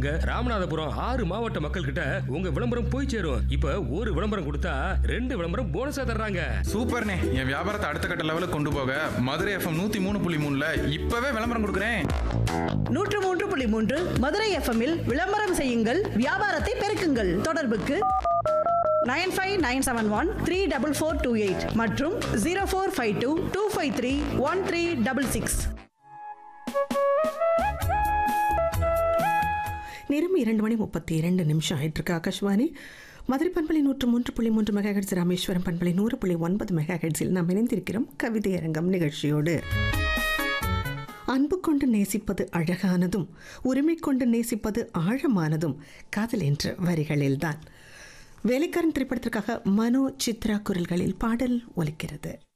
சிவகங்கை ராமநாதபுரம் ஆறு மாவட்ட மக்கள் கிட்ட உங்க விளம்பரம் போய் சேரும் இப்ப ஒரு விளம்பரம் கொடுத்தா ரெண்டு விளம்பரம் போனஸா தர்றாங்க சூப்பர்ண்ணே என் வியாபாரத்தை அடுத்த கட்ட லெவலுக்கு கொண்டு போக மதுரை எஃப்எம் நூத்தி மூணு புள்ளி மூணுல இப்பவே விளம்பரம் கொடுக்குறேன் நூற்று மூன்று புள்ளி மூன்று மதுரை எஃப்எம்மில் விளம்பரம் செய்யுங்கள் வியாபாரத்தை பெருக்குங்கள் தொடர்புக்கு nine five nine seven one three double four two eight மற்றும் zero four five two two five three one three double six நேரம் இரண்டு மணி முப்பத்தி இரண்டு நிமிஷம் ஆயிட்டு இருக்கு ஆகாஷ்வாணி மதுரை பண்பலை நூற்று மூன்று புள்ளி மூன்று மெகாஹெட்ஸ் ராமேஸ்வரம் பண்பலை நூறு புள்ளி ஒன்பது மெகாஹெட்ஸில் நாம் இணைந்திருக்கிறோம் கவிதை அரங்கம் நிகழ்ச்சியோடு அன்பு கொண்டு நேசிப்பது அழகானதும் உரிமை கொண்டு நேசிப்பது ஆழமானதும் காதல் என்ற வரிகளில்தான் வேலைக்காரன் திரைப்படத்திற்காக மனோ சித்ரா குரல்களில் பாடல் ஒலிக்கிறது